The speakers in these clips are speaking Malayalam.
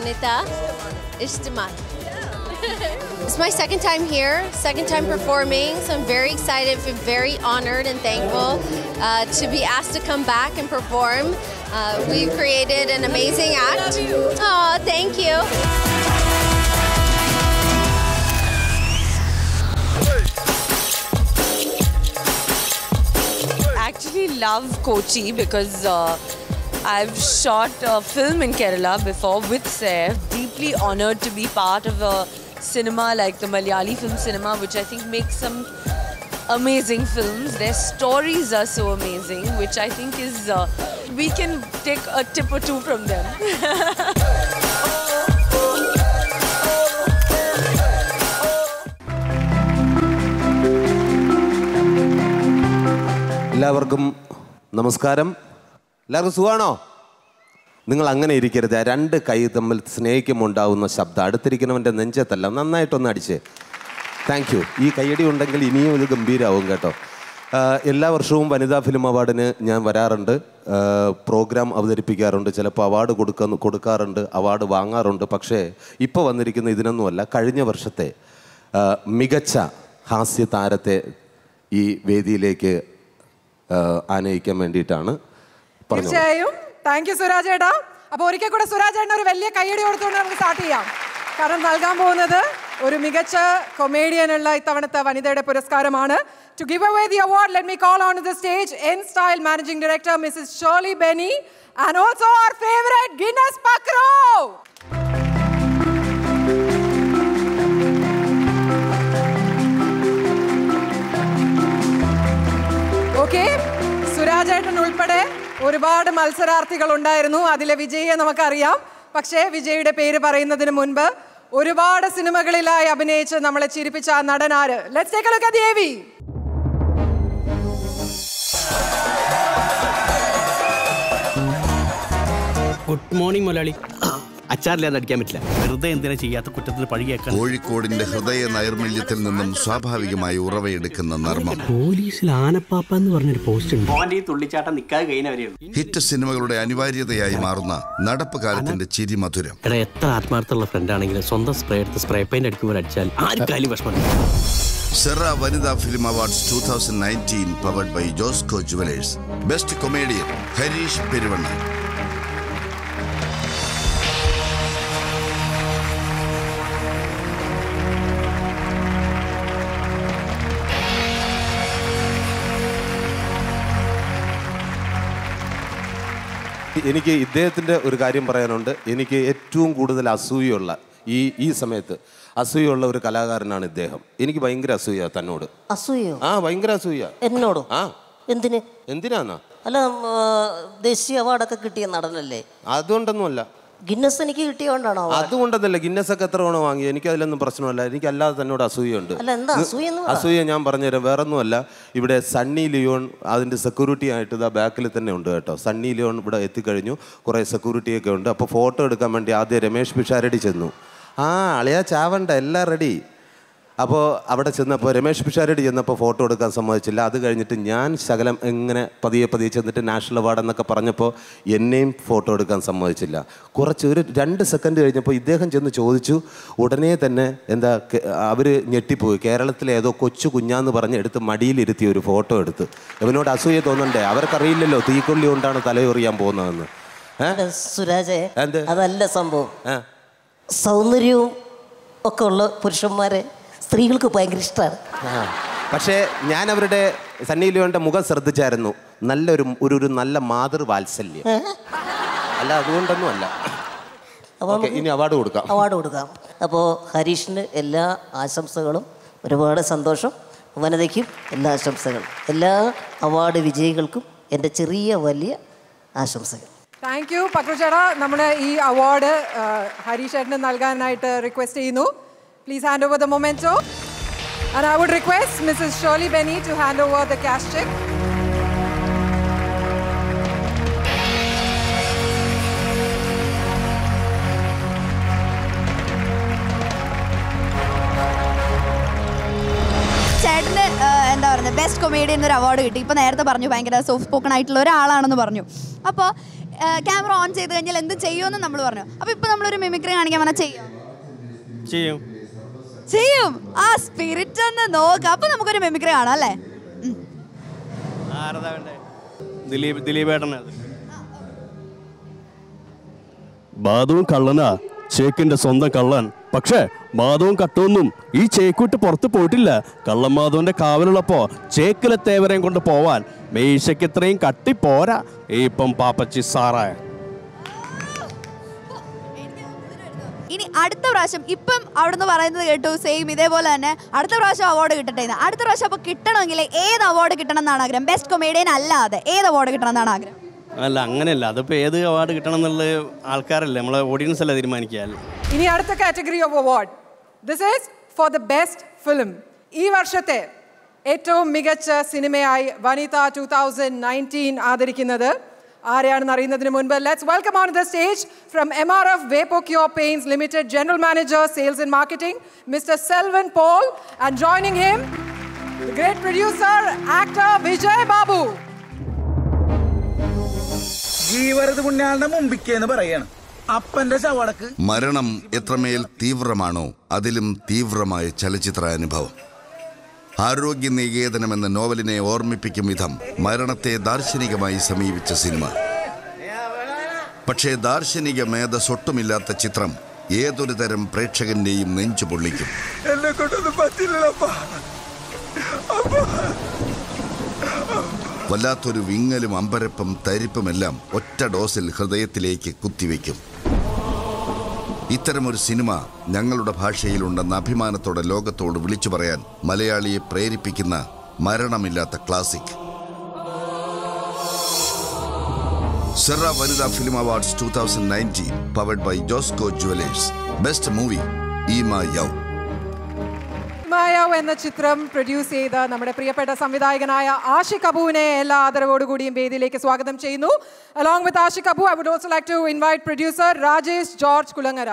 വനിത ഇഷ്ടമായി It's my second time here, second time performing, so I'm very excited and very honored and thankful uh, to be asked to come back and perform. Uh, we've created an amazing act. Oh, thank you. actually love Kochi because uh, I've shot a film in Kerala before with Saif. Deeply honored to be part of a cinema like the Malayali film cinema, which I think makes some amazing films. Their stories are so amazing, which I think is uh, we can take a tip or two from them. എല്ലാവർക്കും നമസ്കാരം എല്ലാവർക്കും സുഖമാണോ നിങ്ങൾ അങ്ങനെ ഇരിക്കരുത് ആ രണ്ട് കൈ തമ്മിൽ സ്നേഹിക്കുമ്പോൾ ഉണ്ടാവുന്ന ശബ്ദം അടുത്തിരിക്കുന്നവൻ്റെ നെഞ്ചത്തല്ല നന്നായിട്ടൊന്ന് അടിച്ച് താങ്ക് യു ഈ കൈയടി ഉണ്ടെങ്കിൽ ഇനിയും ഇത് ഗംഭീരമാവും കേട്ടോ ആ, എല്ലാ വർഷവും വനിതാ ഫിലിം അവാർഡിന് ഞാൻ വരാറുണ്ട് ആ, പ്രോഗ്രാം അവതരിപ്പിക്കാറുണ്ട് ചിലപ്പോൾ അവാർഡ് കൊടുക്കുന്ന കൊടുക്കാറുണ്ട് അവാർഡ് വാങ്ങാറുണ്ട് പക്ഷേ ഇപ്പോൾ വന്നിരിക്കുന്ന ഇതിനൊന്നുമല്ല കഴിഞ്ഞ വർഷത്തെ ആ, മികച്ച ഹാസ്യ താരത്തെ ഈ വേദിയിലേക്ക് ആ, ആനയിക്കാൻ വേണ്ടിയിട്ടാണ് പറഞ്ഞു തീർച്ചയായും താങ്ക് യു സുരാജ് ഏട്ടാ അപ്പൊ ഒരിക്കൽ കൂടെ സുരാജ് ഏട്ടൻ ഒരു വലിയ കൈയടി കൊടുത്തുകൊണ്ട് നമുക്ക് സ്റ്റാർട്ട് ചെയ്യാം കാരണം നൽകാൻ പോകുന്നത് ഒരു മികച്ച കൊമേഡിയനുള്ള ഇത്തവണത്തെ വനിതയുടെ പുരസ്കാരമാണ് to give away the award let me call on the stage N style managing director Mrs Shorly Beni and also our favourite Guinness Pakru okay സുരാജേട്ടൻ ഉൾപ്പെടെ ഒരുപാട് മത്സരാർത്ഥികൾ ഉണ്ടായിരുന്നു അതിലെ വിജയിയെ നമുക്കറിയാം പക്ഷേ വിജയുടെ പേര് പറയുന്നതിന് മുൻപ് ഒരുപാട് സിനിമകളിലായി അഭിനയിച്ച് നമ്മളെ ചിരിപ്പിച്ച ആ നടനാര് let's take a look at the AV good morning മുതലാളി അച്ചാറില്ലാതെ അടിക്കാൻ പറ്റില്ല വെറുതെ എന്തിനാ ചെയ്യാത്ത കുറ്റത്തിന് പഴി കേൾക്കാൻ കോഴിക്കോടിന്റെ ഹൃദയ നൈർമല്യത്തിൽ നിന്നും സ്വാഭാവികമായി ഉറവയെടുക്കുന്ന നർമ്മം പോലീസിൽ ആനപ്പാപ്പ എന്ന് പറഞ്ഞൊരു പോസ്റ്റ് ഉണ്ട് മോന്റെ ഈ തുള്ളിച്ചാട്ടം നിൽക്കാതെ കഴിഞ്ഞവരെയുള്ളൂ ഹിറ്റ് സിനിമകളുടെ അനിവാര്യതയായി മാറുന്ന നടപ്പ് കാലത്തിന്റെ ചിരിമധുരം എടാ എത്ര ആത്മാർത്ഥമുള്ള ഫ്രണ്ട് ആണെങ്കിലും സ്വന്തം സ്പ്രേ എടുത്ത് സ്പ്രേ പെയിന്റ് അടിക്കുമ്പോൾ അടിച്ചാൽ ആർക്കാലും വിഷമം Sera Vanitha film awards two thousand nineteen powered by Josco jewellers best comedian Harish Peruvanna എനിക്ക് ഇദ്ദേഹത്തിൻ്റെ ഒരു കാര്യം പറയാനുണ്ട് എനിക്ക് ഏറ്റവും കൂടുതൽ അസൂയുള്ള ഈ ഈ സമയത്ത് അസൂയുള്ള ഒരു കലാകാരനാണ് ഇദ്ദേഹം എനിക്ക് ഭയങ്കര അസൂയ തന്നോട് അസൂയോ ആ ഭയങ്കര അസൂയ എന്നോടോ ആ എന്തിന് എന്തിനാന്നാ അല്ല ഉം, ആ, ദേശീയ അവാർഡൊക്കെ കിട്ടിയ നടനല്ലേ അതുകൊണ്ടൊന്നുമല്ല ഗിന്നസ് എനിക്ക് കിട്ടിയോണ്ടാണോ award? അതുകൊണ്ടൊന്നല്ല ഗിന്നസ് ഒക്കെ എത്ര തവണ വാങ്ങി എനിക്ക് അതിലൊന്നും പ്രശ്നമല്ല എനിക്ക് അല്ലാതെ തന്നോട് അസൂയുണ്ട് അല്ല എന്താ അസൂയ എന്ന് പറ. അസൂയ ഞാൻ പറഞ്ഞുതരാം വേറൊന്നുമല്ല ഇവിടെ സണ്ണി ലിയോൺ അതിൻ്റെ സെക്യൂരിറ്റി ആയിട്ട് ഇതാ ബാക്കിൽ തന്നെ ഉണ്ട് കേട്ടോ സണ്ണി ലിയോൺ ഇവിടെ എത്തിക്കഴിഞ്ഞു കുറേ സെക്യൂരിറ്റിയൊക്കെ ഉണ്ട് അപ്പോൾ ഫോട്ടോ എടുക്കാൻ വേണ്ടി ആദ്യം രമേഷ് പിഷാരടി ചെന്നു ആ അളിയാ ചാവണ്ട എല്ലാം റെഡി അപ്പോൾ അവിടെ ചെന്നപ്പോൾ രമേഷ് പിഷാരടി ചെന്നപ്പോൾ ഫോട്ടോ എടുക്കാൻ സമ്മതിച്ചില്ല അത് കഴിഞ്ഞിട്ട് ഞാൻ ശകലം എങ്ങനെ പതിയെ പതിയെ ചെന്നിട്ട് നാഷണൽ അവാർഡ് എന്നൊക്കെ പറഞ്ഞപ്പോൾ എന്നെയും ഫോട്ടോ എടുക്കാൻ സമ്മതിച്ചില്ല കുറച്ച് ഒരു രണ്ട് സെക്കൻഡ് കഴിഞ്ഞപ്പോൾ ഇദ്ദേഹം ചെന്ന് ചോദിച്ചു ഉടനെ തന്നെ എന്താ അവർ ഞെട്ടിപ്പോയി കേരളത്തിലെ ഏതോ കൊച്ചു കുഞ്ഞാന്ന് പറഞ്ഞ് എടുത്ത് മടിയിലിരുത്തി ഒരു ഫോട്ടോ എടുത്ത് ഇവനോട് അസൂയ തോന്നണ്ടേ അവർക്കറിയില്ലല്ലോ തീക്കൊള്ളി കൊണ്ടാണ് തലയൊറിയാൻ പോകുന്നതെന്ന് ഏ? അല്ല, സുരാജേ എന്ത്? അതല്ല സംഭവം ഏ? സൗന്ദര്യവും ഒക്കെ ഉള്ള പുരുഷന്മാരെ സ്ത്രീകൾക്ക് ഭയങ്കര ഇഷ്ടമാണ് ആ. പക്ഷേ ഞാൻ അവരുടെ സണ്ണി ലിയോന്റെ മുഖം ശ്രദ്ധിച്ചായിരുന്നു നല്ലൊരു ഒരു ഒരു നല്ല മാതൃവാത്സല്യം അല്ല അതുകൊണ്ടൊന്നും അല്ല അപ്പോൾ ഓക്കെ ഇനി അവാർഡ് കൊടുക്കാം അവാർഡ് കൊടുക്കാം അപ്പോൾ ഹരീഷിന് എല്ലാ ആശംസകളും ഒരുപാട് സന്തോഷം വനിതയ്ക്കും എല്ലാ ആശംസകളും എല്ലാ അവാർഡ് വിജയികൾക്കും എൻ്റെ ചെറിയ വലിയ ആശംസകൾ താങ്ക് യു പക്രു ചേട്ടാ നമ്മുടെ ഈ അവാർഡ് ഹരീഷ് ഏട്ടന് നൽകാനായിട്ട് റിക്വസ്റ്റ് ചെയ്യുന്നു please hand over the memento and I would request Mrs Shorly Beni to hand over the cash cheque ചേട്ടന് ആ, എന്താ പറയുക ബെസ്റ്റ് കൊമേഡിയൻ ഒരു അവാർഡ് കിട്ടി ഇപ്പോൾ നേരത്തെ പറഞ്ഞു ഭയങ്കര സോഫ്റ്റ് സ്പോക്കൺ ആയിട്ടുള്ള ഒരാളാണെന്ന് പറഞ്ഞു അപ്പോൾ ക്യാമറ ഓൺ ചെയ്ത് കഴിഞ്ഞാൽ എന്ത് ചെയ്യുമെന്ന് നമ്മൾ പറഞ്ഞു അപ്പോൾ ഇപ്പോൾ നമ്മളൊരു മിമിക്രി കാണിക്കാൻ പറഞ്ഞാൽ ചെയ്യും ചെയ്യും ചെയ്യും ആ സ്പിരിറ്റ് ഒന്ന് നോക്കാം അപ്പോൾ നമുക്കൊരു മിമിക്രി കാണാം അല്ലേ ആരതാ വേണ്ടേ ദിലീപ് ദിലീപേട്ടനാ അത് ബാദവും കള്ളനാ ചേക്കിന്റെ സ്വന്തം കള്ളൻ പക്ഷേ മാധവും കട്ടൊന്നും ഈ ചേക്കുവിട്ട് പുറത്ത് പോയിട്ടില്ല കള്ളൻ മാധവന്റെ കാവലുള്ളപ്പോ ചേക്കിലെ തേവരെയും കൊണ്ട് പോവാൻ മീശയ്ക്ക് ഇത്രയും കട്ടി പോരാ ഇപ്പം പാപ്പച്ചി സാറായ ഇനി അടുത്ത പ്രാവശ്യം ഇപ്പം അവിടുന്ന് പറയുന്നത് കേട്ടു സെയിം ഇതേപോലെ തന്നെ അടുത്ത പ്രാവശ്യം അവാർഡ് കിട്ടട്ടെ എന്ന്. അടുത്ത പ്രാവശ്യം അപ്പോൾ കിട്ടണമെങ്കിൽ ഏത് അവാർഡ് കിട്ടണം എന്നാണ് ആഗ്രഹം ബെസ്റ്റ് കൊമേഡിയൻ അല്ലാതെ ഏത് അവാർഡ് കിട്ടണം എന്നാണ് ആഗ്രഹം അല്ല അങ്ങനെയല്ല അതിപ്പോ ഏത് അവാർഡ് കിട്ടണം എന്നുള്ള ആൾക്കാരല്ലേ നമ്മളെ ഓഡിയൻസ് അല്ലേ തീരുമാനിക്കുക ഇനി അടുത്ത category of award this is for the best film ഈ വർഷത്തെ ഏറ്റവും മികച്ച സിനിമയായി വനിത ടു തൗസൻഡ് നയൻറ്റീൻ ആദരിക്കുന്നത് ആരെയാണെന്ന് അറിയുന്നതിന് മുൻപ് let's welcome on the stage from M R F Vapocure paints limited general manager sales and marketing Mr Selvan Paul and joining him great producer actor Vijay Babu ജീവരത് പുണ്യാളുടെ മുമ്പിക്കേന്ന് പറയാണ് അപ്പന്റെ ചവടക്ക് മരണം എത്രമേൽ തീവ്രമാണോ അതിലും തീവ്രമായ ചലച്ചിത്രാനുഭവം ആരോഗ്യ നികേതനം എന്ന നോവലിനെ ഓർമ്മിപ്പിക്കും വിധം മരണത്തെ ദാർശനികമായി സമീപിച്ച സിനിമ പക്ഷേ ദാർശനിക മേധസ്സൊട്ടുമില്ലാത്ത ചിത്രം ഏതൊരു തരം പ്രേക്ഷകന്റെയും നെഞ്ചു പൊള്ളിക്കും എന്നെ കൊണ്ടൊന്നും പറ്റില്ലപ്പാ വല്ലാത്തൊരു വിങ്ങലും അമ്പരപ്പും തരിപ്പുമെല്ലാം ഒറ്റ ഡോസിൽ ഹൃദയത്തിലേക്ക് കുത്തിവെക്കും ഇത്തരമൊരു സിനിമ ഞങ്ങളുടെ ഭാഷയിലുണ്ടെന്ന അഭിമാനത്തോടെ ലോകത്തോട് വിളിച്ചു പറയാൻ മലയാളിയെ പ്രേരിപ്പിക്കുന്ന മരണമില്ലാത്ത classic Sera Vanitha film awards two thousand nineteen powered by Josco jewellers best movie Eema Yau മായാവ് എന്ന ചിത്രം പ്രൊഡ്യൂസ് ചെയ്ത നമ്മുടെ പ്രിയപ്പെട്ട സംവിധായകനായ ആഷിഖ് അബുവിനെ എല്ലാ ആദരവോടുകൂടിയും വേദിയിലേക്ക് സ്വാഗതം ചെയ്യുന്നു along with Aashiq Abu I would also like to invite producer Rajesh George Kulangara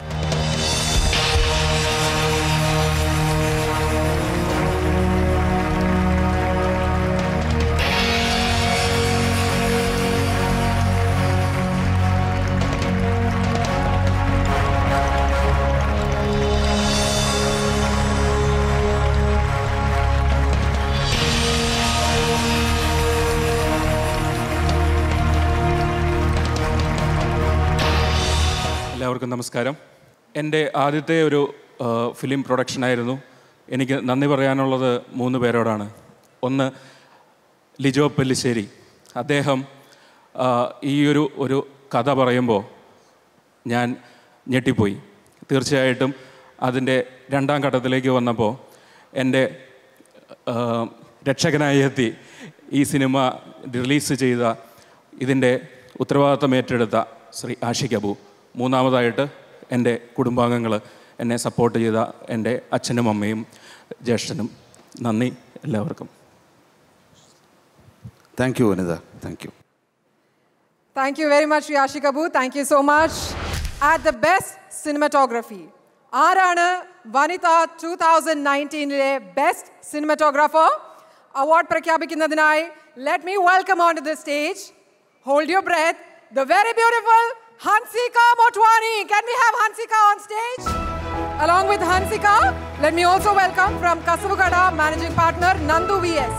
എല്ലാവർക്കും നമസ്കാരം എൻ്റെ ആദ്യത്തെ ഒരു ആ, ഫിലിം പ്രൊഡക്ഷനായിരുന്നു എനിക്ക് നന്ദി പറയാനുള്ളത് മൂന്ന് പേരോടാണ് ഒന്ന് ലിജോ പെല്ലിശ്ശേരി അദ്ദേഹം ആ, ഈ ഒരു ഒരു കഥ പറയുമ്പോൾ ഞാൻ ഞെട്ടിപ്പോയി തീർച്ചയായിട്ടും അതിൻ്റെ രണ്ടാം ഘട്ടത്തിലേക്ക് വന്നപ്പോൾ എൻ്റെ ആ, രക്ഷകനായി എത്തി ഈ സിനിമ റിലീസ് ചെയ്ത ഇതിൻ്റെ ഉത്തരവാദിത്തം ഏറ്റെടുത്ത ശ്രീ ആഷിഖ് അബു മൂന്നാമതായിട്ട് എൻ്റെ കുടുംബാംഗങ്ങൾ എന്നെ സപ്പോർട്ട് ചെയ്ത എൻ്റെ അച്ഛനും അമ്മയും ജ്യേഷ്ഠനും നന്ദി എല്ലാവർക്കും thank you Vanitha thank you Thank you very much, Yashi Kabu. Thank you so much. At the best cinematography, ആരാണ് വനിത ടൂ തൗസൻഡ് നയൻറ്റീനിലെ ബെസ്റ്റ് സിനിമറ്റോഗ്രാഫർ അവാർഡ് പ്രഖ്യാപിക്കുന്നതിനായി let me welcome on to the stage hold your breath the very beautiful Hansika Motwani Can we have Hansika on stage? Along with Hansika, let me also welcome from Kasavugada managing partner Nandu VS.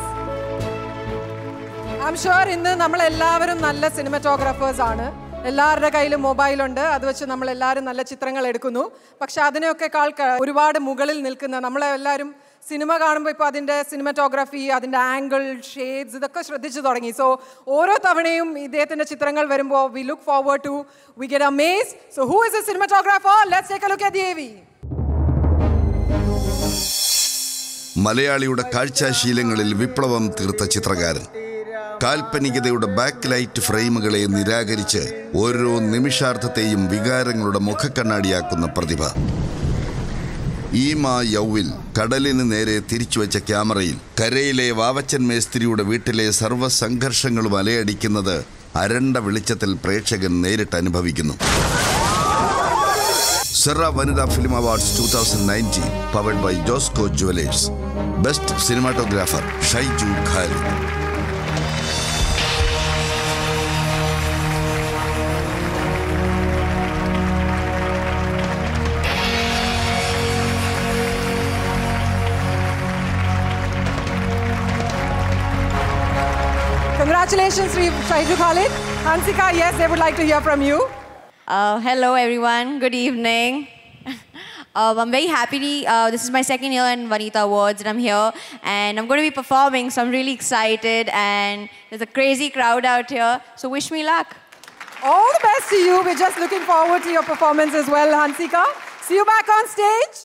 I'm sure ഇന്ന് നമ്മൾ എല്ലാവരും നല്ല സിനിമറ്റോഗ്രാഫേഴ്സ് ആണ് എല്ലാവരുടെ കയ്യിലും മൊബൈലുണ്ട് അത് വെച്ച് നമ്മൾ എല്ലാവരും നല്ല ചിത്രങ്ങൾ എടുക്കുന്നു പക്ഷെ അതിനെയൊക്കെക്കാൾ ക- ഒരുപാട് മുകളിൽ നിൽക്കുന്ന നമ്മളെല്ലാവരും സിനിമ കാണുമ്പോൾ ഇപ്പോൾ അതിൻ്റെ സിനിമറ്റോഗ്രാഫി അതിൻ്റെ ആംഗിൾ ഷെയ്ഡ്സ് ഇതൊക്കെ ശ്രദ്ധിച്ചു തുടങ്ങി സോ ഓരോ തവണയും ഇദ്ദേഹത്തിൻ്റെ ചിത്രങ്ങൾ വരുമ്പോൾ we look forward to we get amaze so who is a cinematographer let's take a look at the AV മലയാളിയുടെ കാഴ്ചാശീലങ്ങളിൽ വിപ്ലവം തീർത്ത ചിത്രകാരൻ കാൽപ്പനികതയുടെ ബാക്ക് ലൈറ്റ് ഫ്രെയിമുകളെ നിരാകരിച്ച് ഓരോ നിമിഷാർത്ഥത്തെയും വികാരങ്ങളുടെ മുഖക്കണ്ണാടിയാക്കുന്ന പ്രതിഭ ഈ മാ യൗവിൽ കടലിന് നേരെ തിരിച്ചുവെച്ച ക്യാമറയിൽ കരയിലെ വാവച്ചൻ മേസ്ത്രിയുടെ വീട്ടിലെ സർവ്വസംഘർഷങ്ങളും അലയടിക്കുന്നത് അരണ്ട വെളിച്ചത്തിൽ പ്രേക്ഷകൻ നേരിട്ട് അനുഭവിക്കുന്നു Sera Vanitha film awards two thousand nineteen powered by Josco jewellers best cinematographer Shaiju Khalid Congratulations, Sri Shaiju Khalid. Hansika, yes, they would like to hear from you. Uh, hello, everyone. Good evening. Um, I'm very happy. Uh, this is my second year in Vanita Awards, and I'm here, and I'm going to be performing. So I'm really excited, and there's a crazy crowd out here. So wish me luck. All the best to you. We're just looking forward to your performance as well, Hansika. See you back on stage.